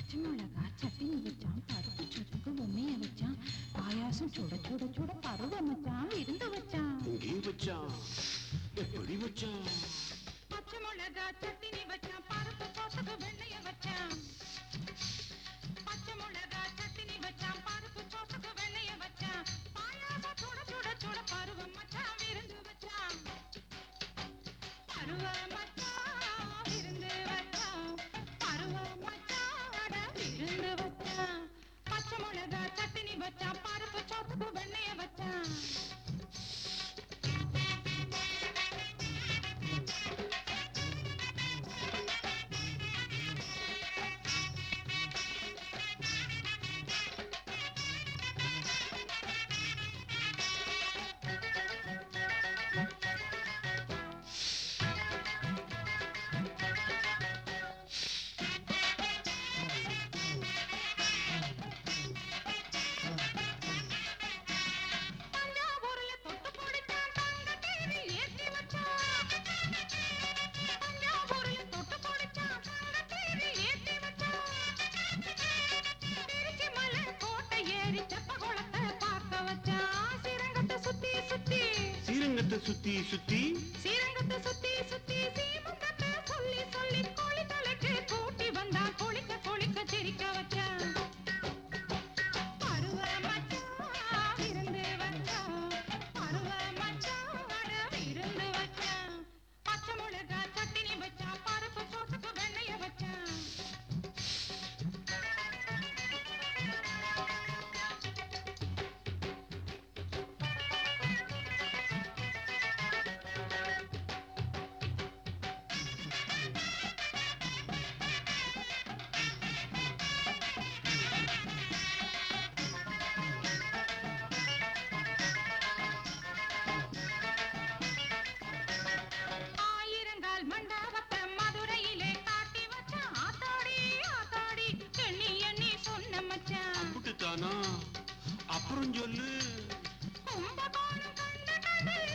பச்சை மிளகா சட்னி வச்சான் பருப்பு சொத்துக்கு உண்மைய வச்சான் பாயாசம் சுட சுட சுட பருவம் வச்சான் விருந்து வச்சான் எங்கே வச்சான் எப்படி வச்சான் பச்சை மிளகா சட்னி வச்சான் பருப்பு சொத்துக்கு வெண்ணைய வச்சான் பச்சை மிளகா சட்னி வச்சான் பருப்பு சொத்துக்கு வெண்ணைய வச்சான் பாயாசம் சுட சுட சுட பருவம் வச்சான் விருந்து வச்சான் பருவம் வச்சான் விருந்து வச்சான் பருவம் வச்சான் அட விருந்து வச்சான் பச்சை மிளகா சட்னி வச்சான் பருப்பு சொத்துக்கு வெண்ணைய வச்சான் தஞ்சாவூர்ல தொட்டு பிடிச்சான் தங்க தேவி ஏத்தி வச்சான் தஞ்சாவூர்ல தொட்டு பிடிச்சான் தங்க தேவி ஏத்தி வச்சான் திருச்சி மலை கோட்டை ஏறி செப்ப குளத்தை பார்க்க வச்சான் சிரங்கத்தை சுத்தி சுத்தி ஸ்ரீரங்கத்தை சுத்தி சுத்தி ஸ்ரீரங்கத்தை சுத்தி சுத்தி சீமந்தத்தை சொல்லி சொல்லி கோழி தலைக்கு கூட்டி வந்தான் குளிக்க குளிக்க சிரிக்க வச்சான் பருவ மச்சான் விருந்து வச்சான் பருவ மச்சான் அட விருந்து வச்சான் பச்சை மிளகா சட்டினி வச்சான் பருப்பு சோத்துக்கு வெண்ணைய வச்சான் ஆயிரங்கால் மண்டபத்தை மதுரையிலே காட்டி வச்சான் ஆத்தாடி ஆத்தாடி எண்ணி எண்ணி சொன்ன மச்சான் புட்டுத்தானா அப்புறம் சொல்லு கும்பகோணம் கண்ட கடல்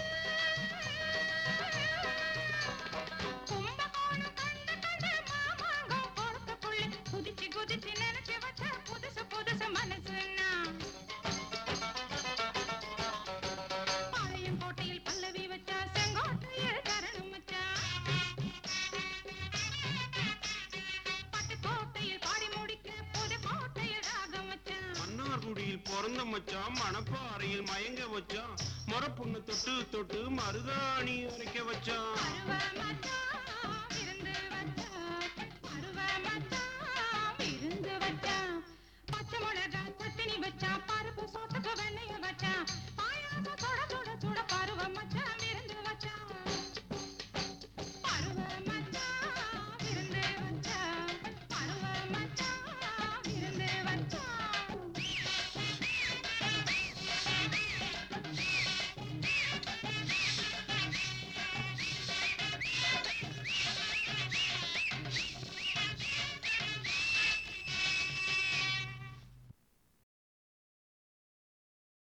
கும்பகோணம் கண்ட கடல் மாமாங்கம் பொறுத்தக்குள்ளே குதிச்சு குதிச்சு நினைச்சு வச்ச புதுசு புதுசு மனசுன்னா பாளையம் கோட்டையில் பல்லவி வச்சா செங்கோட்டையில் கரணம் வச்சா பட்டுக்கோட்டையில் பாடி முடிக்க புது கோட்டையில் ராகம் வச்சான் மன்னார்குடியில் பிறந்த மச்சான் மணப்பாறையில் மயங்க வச்சான் மரப்பொண்ணு தொட்டு தொட்டு மருதாணி அரைக்க வச்சான் பருவ மச்சான்